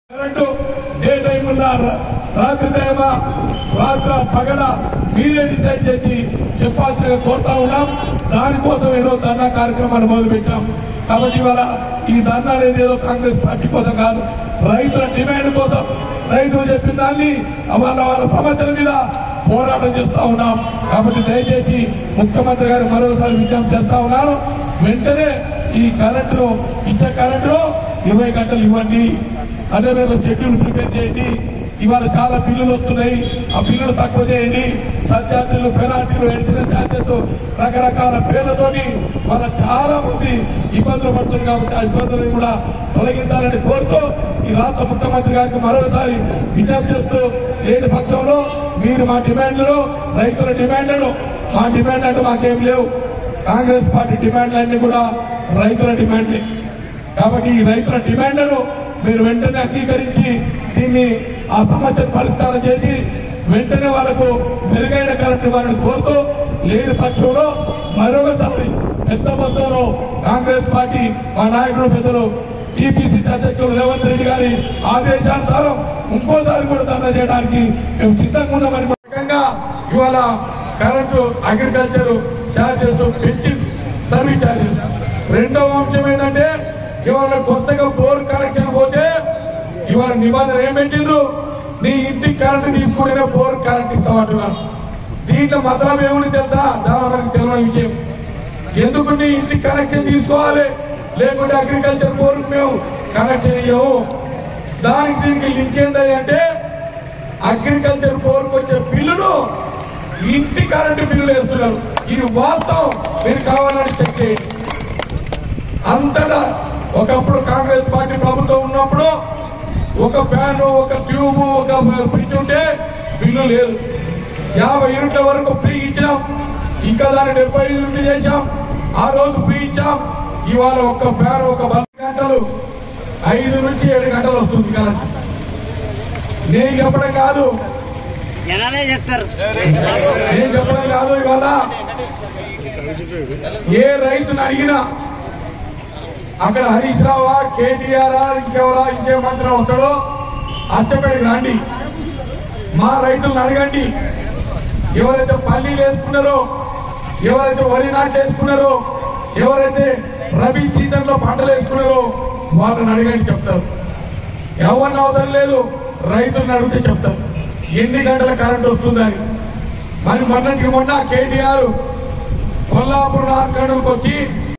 current day time ఉన్నా రా- రాత్రి టైమా రాత్ర పగల మీరే డిసైడ్ చేసి చెప్పాల్సిందిగా కోరుతా ఉన్నాం దానికోసం ఏదో ధర్నా కార్యక్రమాన్ని మొదలు పెట్టాం కాబట్టి ఇవాళ ఈ ధర్నా అనేది ఏదో కాంగ్రెస్ పార్టీ కోసం కాదు రైతుల డిమాండ్ కోసం రైతులు చెప్పిన దాన్ని వాళ్ళ వాళ్ళ సమస్యల మీద పోరాటం చేస్తా ఉన్నాం కాబట్టి దయచేసి ముఖ్యమంత్రి గారు మరోసారి విజ్ఞప్తి చేస్తా ఉన్నాను వెంటనే ఈ కరెంటును ఇచ్చే కరెంటును ఇరవై గంటలు ఇవ్వండి అదే మేము షెడ్యూల్ ప్రిపేర్ చేయండి ఇవాళ చాలా బిల్లులు వస్తున్నాయి ఆ బిల్లులు తక్కువ చేయండి సర్చార్జీలు పెనాల్టీలు ఎడిసిన ఛార్జెస్ రకరకాల పేర్లతోని వాళ్ళ చాలా మంది ఇబ్బందులు పడుతుంది కాబట్టి ఆ ఇబ్బందులను కూడా తొలగించాలని కోరుతూ ఈ రాష్ట్ర ముఖ్యమంత్రి గారికి మరోసారి విజ్ఞప్తి చేస్తూ లేని పక్షంలో మీరు మా డిమాండ్లను రైతుల డిమాండ్లను మా డిమాండ్ అంటే మాకేం లేవు కాంగ్రెస్ పార్టీ డిమాండ్లన్నీ కూడా రైతుల డిమాండ్లే కాబట్టి ఈ రైతుల డిమాండ్లను మీరు వెంటనే అంగీకరించి దీన్ని ఆ సమస్యను పరిష్కారం చేసి వెంటనే వాళ్ళకు మెరుగైన కరెంటు ఇవ్వాలని కోరుతూ లేని పక్షంలో మరొకసారి పెద్ద మొత్తంలో కాంగ్రెస్ పార్టీ మా నాయకుడు పెద్దలు టీపీసీ అధ్యక్షులు రేవంత్ రెడ్డి గారి ఆదేశానుసారం ఇంకోసారి కూడా ధర్నా చేయడానికి మేము సిద్ధంగా ఉన్నామని రకంగా ఇవాళ కరెంటు అగ్రికల్చర్ ఛార్జెస్ పెంచి సర్వీస్ ఛార్జెస్ రెండవ అంశం ఏంటంటే ఇవాళ కొత్తగా బోర్ కనెక్షన్ పోతే ఇవాళ నిబంధన ఏం పెట్టిండ్రు నీ ఇంటికి కరెంటు తీసుకుంటేనే బోర్ కరెంట్ ఇస్తామంటున్నారు దీంట్లో మతలం ఏమని తెలుసా చాలా మందికి తెలియని విషయం ఎందుకు నీ ఇంటికి కనెక్షన్ తీసుకోవాలి లేకుంటే అగ్రికల్చర్ బోర్ మేము కనెక్షన్ ఇవ్వము దానికి దీనికి లింక్ ఏంటి అంటే అగ్రికల్చర్ బోర్కు వచ్చే బిల్లును ఇంటి కరెంటు బిల్లులు వేస్తున్నారు ఇది వాస్తవం మీరు కావాలని చెక్ చేయండి అంతటా ఒకప్పుడు కాంగ్రెస్ పార్టీ ప్రభుత్వం ఉన్నప్పుడు ఒక ఫ్యాన్ ఒక ట్యూబ్ ఒక ఫ్రిడ్జ్ ఉంటే బిల్లు లేదు యాభై యూనిట్ల వరకు ఫ్రీ ఇచ్చినాం ఇంకా దాన్ని డెబ్బై ఐదు యూనిట్లు చేశాం ఆ రోజు ఫ్రీ ఇచ్చాం ఇవాళ ఒక్క ఫ్యాన్ ఒక పది గంటలు ఐదు నుంచి ఏడు గంటలు వస్తుంది కరెంట్ నేను చెప్పడం కాదు జనాలే చెప్తారు నేను చెప్పడం కాదు ఇవాళ ఏ రైతుని అడిగినా అక్కడ హరీష్ రావా కేటీఆర్ ఇంకెవరా ఇంకే మంత్రి వస్తాడో అచ్చపడికి రండి మా రైతులను అడగండి ఎవరైతే పల్లీలు వేసుకున్నారో ఎవరైతే వరి నాట్లు వేసుకున్నారో ఎవరైతే రబీ సీజన్ లో పంటలు వేసుకున్నారో వాళ్ళని అడగండి చెప్తారు ఎవరిని అవసరం లేదు రైతులను అడిగితే చెప్తారు ఎన్ని గంటల కరెంట్ వస్తుందని మరి మొన్నటికి మొన్న కేటీఆర్ కొల్లాపూర్ నార్కడుకు వచ్చి